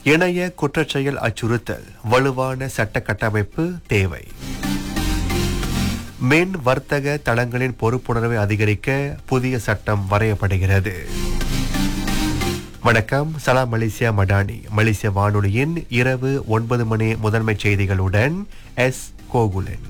இணைய குற்றச்செயல் அச்சுறுத்தல் வலுவான சட்ட கட்டமைப்பு தேவை மின் வர்த்தக தளங்களின் பொறுப்புணர்வை அதிகரிக்க புதிய சட்டம் வரையப்படுகிறது வணக்கம் சலாம் மலேசியா மடானி மலேசிய வானொலியின் இரவு ஒன்பது மணி முதன்மை செய்திகளுடன் எஸ் கோகுலன்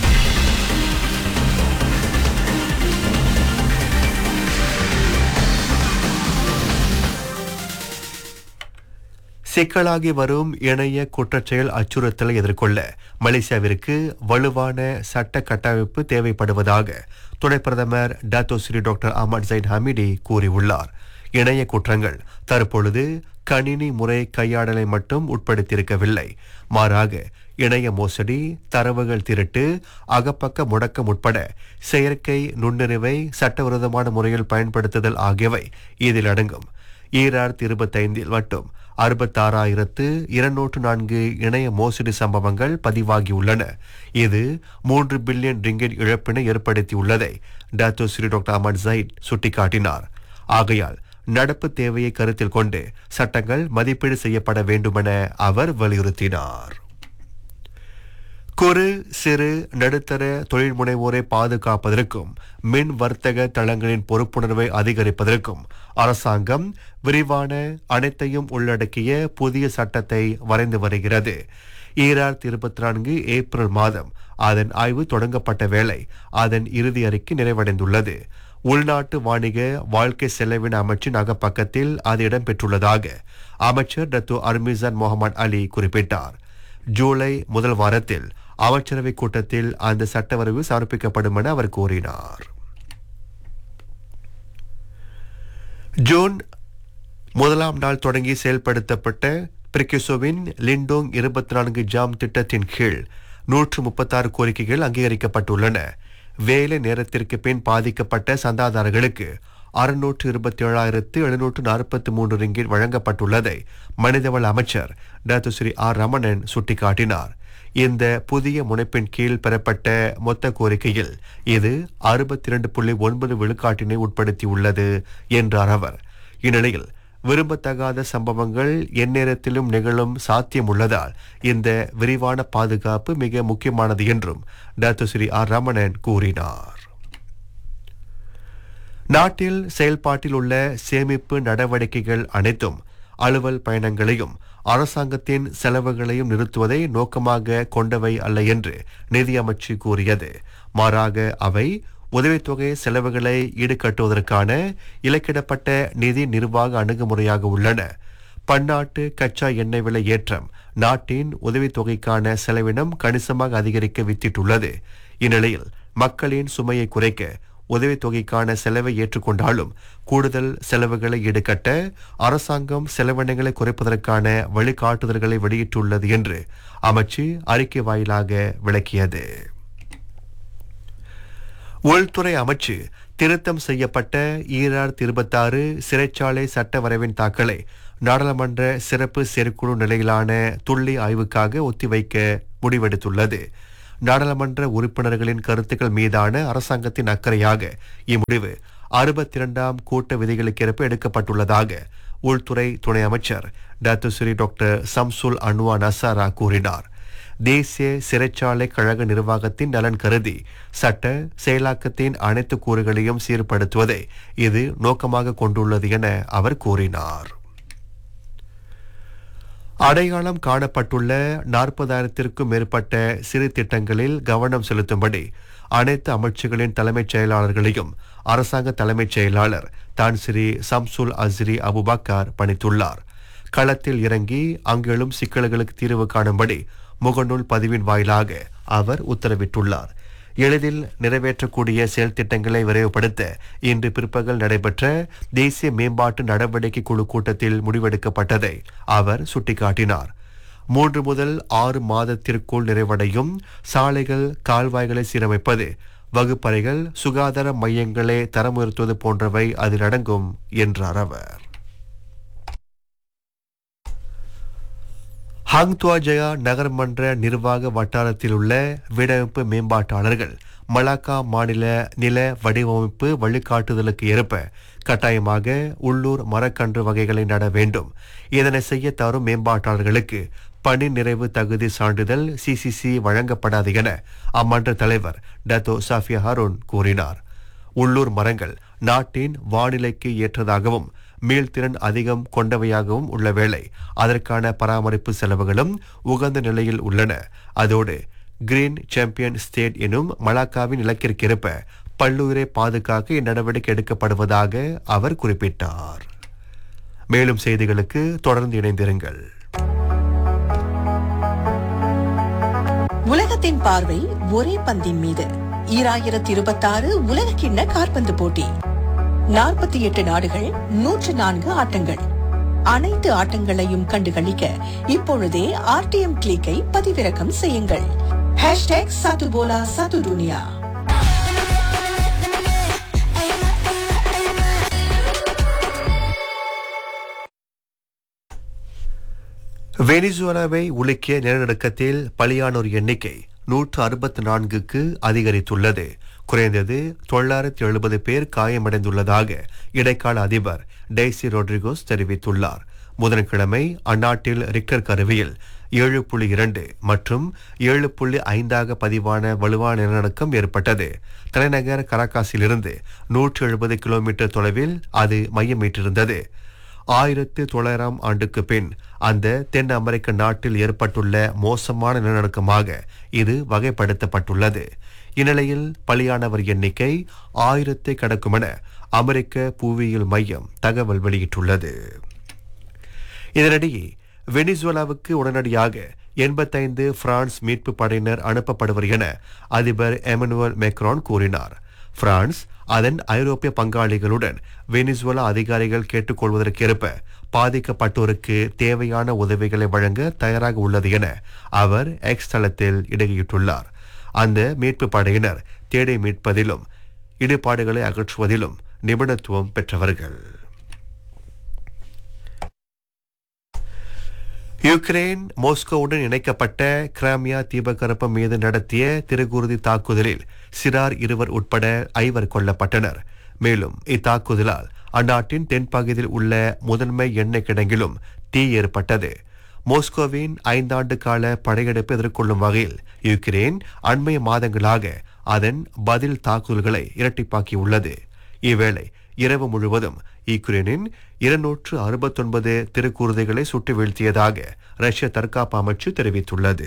சிக்கலாகி வரும் இணைய குற்றச்செயல் அச்சுறுத்தலை எதிர்கொள்ள மலேசியாவிற்கு வலுவான சட்ட கட்டமைப்பு தேவைப்படுவதாக துணை பிரதமர் Dato Sri doctor Ahmad Zahid Hamidi கூறியுள்ளார் இணைய குற்றங்கள் தற்பொழுது கணினி முறை கையாடலை மட்டும் உட்படுத்தியிருக்கவில்லை மாறாக இணைய மோசடி தரவுகள் திருட்டு அகப்பக்க முடக்கம் உட்பட செயற்கை நுண்ணறிவை சட்டவிரோதமான முறையில் பயன்படுத்துதல் ஆகியவை இதில் அடங்கும் ஈராயிரத்தி இருபத்தைந்தில் மட்டும் அறுபத்தாறாயிரத்து இருநூற்று நான்கு இணைய மோசடி சம்பவங்கள் பதிவாகியுள்ளன இது மூன்று பில்லியன் ரிங்கெட் இழப்பினை ஏற்படுத்தியுள்ளதை doctor Sri doctor Aman Zaid சுட்டிக்காட்டினார் ஆகையால் நடப்பு தேவையை கருத்தில் கொண்டு சட்டங்கள் மதிப்பீடு செய்யப்பட வேண்டுமென அவர் வலியுறுத்தினார் குறு சிறு நடுத்தர தொழில் முனைவோரை பாதுகாப்பதற்கும் மின் வர்த்தக தளங்களின் பொறுப்புணர்வை அதிகரிப்பதற்கும் அரசாங்கம் விரிவான அனைத்தையும் உள்ளடக்கிய புதிய சட்டத்தை வரைந்து வருகிறது ஈராயிரத்தி இருபத்தி நான்கு ஏப்ரல் மாதம் அதன் ஆய்வு தொடங்கப்பட்ட வேளை அதன் இறுதி அறிக்கை நிறைவடைந்துள்ளது உள்நாட்டு வாணிக வாழ்க்கை செலவின அமைச்சின் அகப்பக்கத்தில் அது இடம்பெற்றுள்ளதாக அமைச்சர் டத்து அர்மிசான் முகமது அலி குறிப்பிட்டார் ஜூலை முதல் வாரத்தில் அமைச்சரவை கூட்டத்தில் அந்த சட்டவரைவு சமர்ப்பிக்கப்படும் என அவர் கூறினார் ஜூன் முதலாம் நாள் தொடங்கி செயல்படுத்தப்பட்ட பிரிகிசோவின் லிண்டோங் இருபத்தி நான்கு ஜாம் திட்டத்தின் கீழ் நூற்று முப்பத்தாறு கோரிக்கைகள் அங்கீகரிக்கப்பட்டுள்ளன வேலை நேரத்திற்கு பின் பாதிக்கப்பட்ட சந்தாதாரர்களுக்கு அறுநூற்று இருபத்தி ஏழாயிரத்து எழுநூற்று நாற்பத்தி மூன்று ரிங்கில் வழங்கப்பட்டுள்ளதை மனிதவள அமைச்சர் டாக்டர் ஸ்ரீ ஆர் ரமணன் சுட்டிக்காட்டினார் இந்த புதிய முனைப்பின் கீழ் பெறப்பட்ட மொத்த கோரிக்கையில் இது அறுபத்தி இரண்டு புள்ளி ஒன்பது விழுக்காட்டினை உட்படுத்தியுள்ளது என்றார் அவர் இந்நிலையில் விரும்பத்தகாத சம்பவங்கள் எந்நேரத்திலும் நிகழும் சாத்தியம் உள்ளதால் இந்த விரிவான பாதுகாப்பு மிக முக்கியமானது என்றும் டாக்டர் ஸ்ரீ ஆர் ரமணன் கூறினார் நாட்டில் செயல்பாட்டில் உள்ள சேமிப்பு நடவடிக்கைகள் அனைத்தும் அலுவல் பயணங்களையும் அரசாங்கத்தின் செலவுகளையும் நிறுத்துவதை நோக்கமாக கொண்டவை அல்ல என்று நிதியமைச்சு கூறியது மாறாக அவை உதவித்தொகை செலவுகளை ஈடுகட்டுவதற்கான இலக்கிடப்பட்ட நிதி நிர்வாக அணுகுமுறையாக உள்ளன பன்னாட்டு கச்சா எண்ணெய் விலை ஏற்றம் நாட்டின் உதவித்தொகைக்கான செலவினம் கணிசமாக அதிகரிக்க வித்திட்டுள்ளது இந்நிலையில் மக்களின் சுமையை குறைக்க உதவித்தொகைக்கான செலவை ஏற்றுக்கொண்டாலும் கூடுதல் செலவுகளை ஈடுகட்ட அரசாங்கம் செலவினங்களை குறைப்பதற்கான வழிகாட்டுதல்களை வெளியிட்டுள்ளது என்று அமைச்சு அறிக்கை வாயிலாக விளக்கியது உள்துறை அமைச்சு திருத்தம் செய்யப்பட்ட ஈராயிரத்தி இருபத்தாறு சிறைச்சாலை சட்ட வரைவின் தாக்கலை நாடாளுமன்ற சிறப்பு செயற்குழு நிலையிலான துள்ளி ஆய்வுக்காக ஒத்திவைக்க முடிவெடுத்துள்ளது நாடாளுமன்ற உறுப்பினர்களின் கருத்துக்கள் மீதான அரசாங்கத்தின் அக்கறையாக இம்முடிவு அறுபத்தி இரண்டாம் கூட்ட விதிகளுக்கேற்ப எடுக்கப்பட்டுள்ளதாக உள்துறை துணை அமைச்சர் doctor Sri doctor Shamsul Anuar Nasarah கூறினார் தேசிய சிறைச்சாலை கழக நிர்வாகத்தின் நலன் கருதி சட்ட செயலாக்கத்தின் அனைத்து கூறுகளையும் சீர்படுத்துவதை இது நோக்கமாக கொண்டுள்ளது என அவர் கூறினார் அடையாளம் காணப்பட்டுள்ள நாற்பதாயிரத்திற்கும் மேற்பட்ட சிறு திட்டங்களில் கவனம் செலுத்தும்படி அனைத்து அமைச்சுகளின் தலைமைச் செயலாளர்களையும் அரசாங்க தலைமைச் செயலாளர் தான் ஸ்ரீ சம்சுல் அஸ்ரி அபுபக்கார் பணித்துள்ளார் களத்தில் இறங்கி அங்கெழும் சிக்கல்களுக்கு தீர்வு காணும்படி முகநூல் பதிவின் வாயிலாக அவர் உத்தரவிட்டுள்ளார் எளிதில் நிறைவேற்றக்கூடிய செயல் திட்டங்களை விரைவுபடுத்த இன்று பிற்பகல் நடைபெற்ற தேசிய மேம்பாட்டு நடவடிக்கை குழு கூட்டத்தில் முடிவெடுக்கப்பட்டதை அவர் சுட்டிக்காட்டினார் மூன்று முதல் ஆறு மாதத்திற்குள் நிறைவடையும் சாலைகள் கால்வாய்களை சீரமைப்பது வகுப்பறைகள் சுகாதார மையங்களை தரம் உயர்த்துவது போன்றவை அதில் அடங்கும் என்றார் அவர் ஹாங்துவா ஜயா நகர்மன்ற நிர்வாக வட்டாரத்தில் உள்ள வீடமைப்பு மேம்பாட்டாளர்கள் மலாக்கா மாநில நில வடிவமைப்பு வழிகாட்டுதலுக்கு ஏற்ப கட்டாயமாக உள்ளூர் மரக்கன்று வகைகளை நட வேண்டும் இதனை செய்ய தரும் மேம்பாட்டாளர்களுக்கு பணி நிறைவு தகுதி சான்றிதழ் சிசிசி வழங்கப்படாது என அம்மன்ற தலைவர் டத்தோ சாஃபியா ஹாரூன் கூறினார் உள்ளூர் மரங்கள் நாட்டின் வானிலைக்கு ஏற்றதாகவும் மீள்திறன் அதிகம் கொண்டவையாகவும் உள்ள வேளை அதற்கான பராமரிப்பு செலவுகளும் உகந்த நிலையில் உள்ளன அதோடு கிரீன் சாம்பியன் ஸ்டேட் எனும் மலாக்காவின் இலக்கிற்கேற்ப பல்லுயிரை பாதுகாக்க இந்நடவடிக்கை எடுக்கப்படுவதாக அவர் குறிப்பிட்டார் மேலும் செய்திகளுக்கு தொடர்ந்து இணைந்திருங்கள் உலகத்தின் பார்வை ஒரே பந்தின் மீது ஈராயிரத்தி இருபத்தாறு உலக கிண்ண காற்பந்து போட்டி நாற்பத்தி எட்டு நாடுகள் நூற்று நான்கு ஆட்டங்கள் அனைத்து ஆட்டங்களையும் கண்டுகளிக்க இப்பொழுதே ஆர்டிஎம் கிளிக்கை பதிவிறக்கம் செய்யுங்கள் ஹேஷ்டேக் சத்து போலா சத்து துனியா வெனிசுவேலாவை உலுக்கிய நிலநடுக்கத்தில் பலியானோர் எண்ணிக்கை நூற்று அறுபத்தி நான்குக்கு அதிகரித்துள்ளது குறைந்தது தொள்ளாயிரத்தி எழுபது பேர் காயமடைந்துள்ளதாக இடைக்கால அதிபர் டெய்சி ரோட்ரிகோஸ் தெரிவித்துள்ளார் புதன்கிழமை அந்நாட்டில் ரிக்கர் கருவியில் ஏழு புள்ளி இரண்டு மற்றும் ஏழு புள்ளி ஐந்தாக பதிவான வலுவான நிலநடுக்கம் ஏற்பட்டது தலைநகர் கராகாஸிலிருந்து நூற்று எழுபது கிலோமீட்டர் தொலைவில் அது மையமிட்டிருந்தது ஆயிரத்து தொள்ளாயிரம் ஆண்டுக்கு பின் அந்த தென் அமெரிக்க நாட்டில் ஏற்பட்டுள்ள மோசமான நிலநடுக்கமாக இது வகைப்படுத்தப்பட்டுள்ளது இந்நிலையில் பலியானவர் எண்ணிக்கை ஆயிரத்தை கடக்கும் என அமெரிக்க புவியியல் மையம் தகவல் வெளியிட்டுள்ளது இதனிடையே வெனிசுவேலாவுக்கு உடனடியாக எண்பத்தைந்து பிரான்ஸ் மீட்பு படையினர் அனுப்பப்படுவர் என அதிபர் எமனுவல் மெக்ரான் கூறினார் பிரான்ஸ் அதன் ஐரோப்பிய பங்காளிகளுடன் வெனிசுவேலா அதிகாரிகள் கேட்டுக்கொள்வதற்கேற்ப பாதிக்கப்பட்டோருக்கு தேவையான உதவிகளை வழங்க தயாராக உள்ளது என அவர் எக்ஸ் தளத்தில் இடுகையிட்டுள்ளார் அந்த மீட்பு படையினர் தேடை மீட்பதிலும் இடுபாடுகளை அகற்றுவதிலும் நிபுணத்துவம் பெற்றவர்கள் யுக்ரைன் மாஸ்கோவுடன் இணைக்கப்பட்ட கிராமியா தீபகற்பம் மீது நடத்திய திருகுருதி தாக்குதலில் சிறார் இருவர் உட்பட ஐவர் கொல்லப்பட்டனர் மேலும் இத்தாக்குதலால் அந்நாட்டின் தென்பகுதியில் உள்ள முதன்மை எண்ணெய் கிடங்கிலும் தீ ஏற்பட்டது மோஸ்கோவின் ஐந்தாண்டு கால படையெடுப்பு எதிர்கொள்ளும் வகையில் யுக்ரைன் அண்மைய மாதங்களாக அதன் பதில் தாக்குதல்களை இரட்டிப்பாக்கியுள்ளது இவ்வேளை இரவு முழுவதும் யுக்ரைனின் இருநூற்று அறுபத்தொன்பது திருக்கூறுதைகளை சுட்டு வீழ்த்தியதாக ரஷ்ய தற்காப்பு அமைச்சு தெரிவித்துள்ளது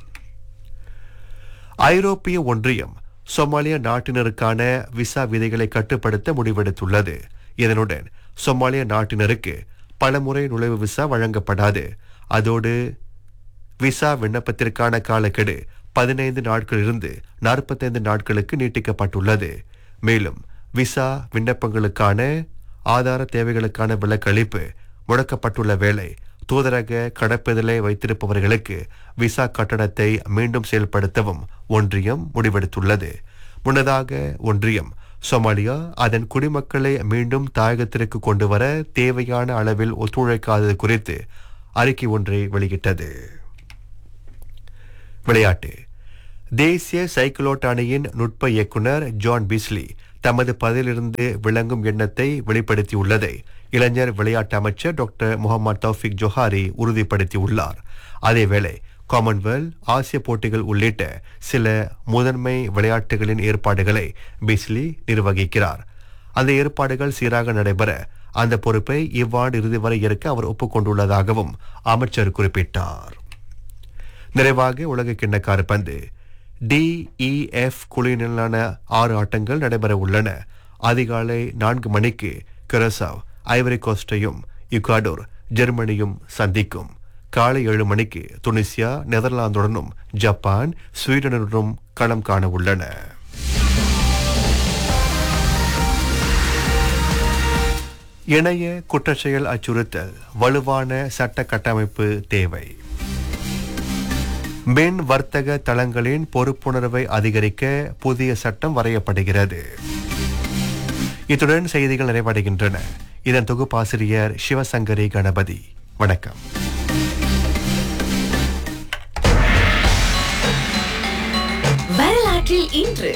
ஐரோப்பிய ஒன்றியம் சொமாலியா நாட்டினருக்கான விசா விதிகளை கட்டுப்படுத்த முடிவெடுத்துள்ளது இதனுடன் சொமாலிய நாட்டினருக்கு பலமுறை நுழைவு விசா வழங்கப்படாது அதோடு விசா விண்ணப்பத்திற்கான காலக்கெடு பதினைந்து நாட்களிலிருந்து நாற்பத்தைந்து நாட்களுக்கு நீட்டிக்கப்பட்டுள்ளது மேலும் விசா விண்ணப்பங்களுக்கான ஆதார தேவைகளுக்கான விலக்களிப்பு முடக்கப்பட்டுள்ள வேளை தூதரக கடப்பதிலை வைத்திருப்பவர்களுக்கு விசா கட்டணத்தை மீண்டும் செயல்படுத்தவும் ஒன்றியம் முடிவெடுத்துள்ளது முன்னதாக ஒன்றியம் சொமாலியா அதன் குடிமக்களை மீண்டும் தாயகத்திற்கு கொண்டு வர தேவையான அளவில் ஒத்துழைக்காதது குறித்து அறிக்கை ஒன்றை வெளியிட்டது விளையாட்டு தேசிய சைக்கிளோட்ட அணியின் நுட்ப இயக்குனர் ஜான் பிஸ்லி தமது பதவியிலிருந்து விளங்கும் எண்ணத்தை வெளிப்படுத்தியுள்ளதை இளைஞர் விளையாட்டு அமைச்சர் டாக்டர் முகமது தௌஃபிக் ஜொஹாரி உறுதிப்படுத்தியுள்ளார் அதேவேளை காமன்வெல்த் ஆசிய போட்டிகள் உள்ளிட்ட சில முதன்மை விளையாட்டுகளின் ஏற்பாடுகளை பிஸ்லி நிர்வகிக்கிறார் அந்த ஏற்பாடுகள் சீராக நடைபெற அந்த பொறுப்பை இவ்வாண்டு இறுதி வரை ஏற்க அவர் ஒப்புக்கொண்டுள்ளதாகவும் அமைச்சர் குறிப்பிட்டார் நிறைவாக உலக கிண்ண காற்பந்து டிஇஎஃப் குழுவினரான ஆறு ஆட்டங்கள் நடைபெற உள்ளன அதிகாலை நான்கு மணிக்கு கரசாவ் ஐவரி கோஸ்டையும் யுகாடோர் ஜெர்மனியும் சந்திக்கும் காலை ஏழு மணிக்கு துனிசியா நெதர்லாந்துடனும் ஜப்பான் ஸ்வீடனுடனும் களம் காண உள்ளன இணைய குற்றச்செயல் அச்சுறுத்தல் வலுவான சட்ட கட்டமைப்பு தேவை மின் வர்த்தக தளங்களின் பொறுப்புணர்வை அதிகரிக்க புதிய சட்டம் வரையப்படுகிறது இத்துடன் செய்திகள் நிறைவடைகின்றன இதன் தொகுப்பாசிரியர் சிவசங்கரி கணபதி வணக்கம் வரலாற்று வரலாற்றில் இன்று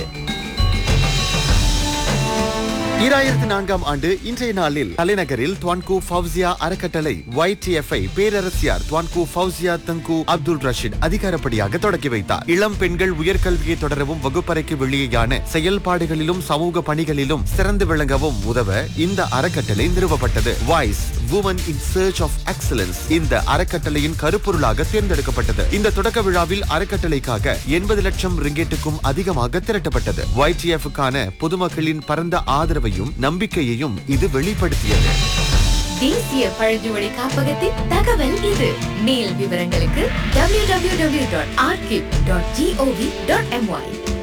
ஈராயிரத்தி நான்காம் ஆண்டு இன்றைய நாளில் தலைநகரில் துவான்கு ஃபவுசியா அறக்கட்டளை YTFI பேரரசியார் துவான்கு ஃபவுசியா தங்கு அப்துல் ரஷீத் அதிகாரப்படியாக தொடக்கி வைத்தார் இளம் பெண்கள் உயர்கல்வியை தொடரவும் வகுப்பறைக்கு வெளியேயான செயல்பாடுகளிலும் சமூக பணிகளிலும் சிறந்து விளங்கவும் உதவ இந்த அறக்கட்டளை நிறுவப்பட்டது voice women in search of excellence இந்த அறக்கட்டளையின் கருப்பொருளாக தேர்ந்தெடுக்கப்பட்டது இந்த தொடக்க விழாவில் அறக்கட்டளைக்காக எண்பது லட்சம் ரிங்கெட்டுக்கும் அதிகமாக திரட்டப்பட்டது YTF-க்கான பொதுமக்களின் பரந்த ஆதரவையும் நம்பிக்கையையும் இது வெளிப்படுத்தியது தேசிய பழங்குடி காப்பகத்தின் தகவல் இது மேல் விவரங்களுக்கு www.archive.gov.my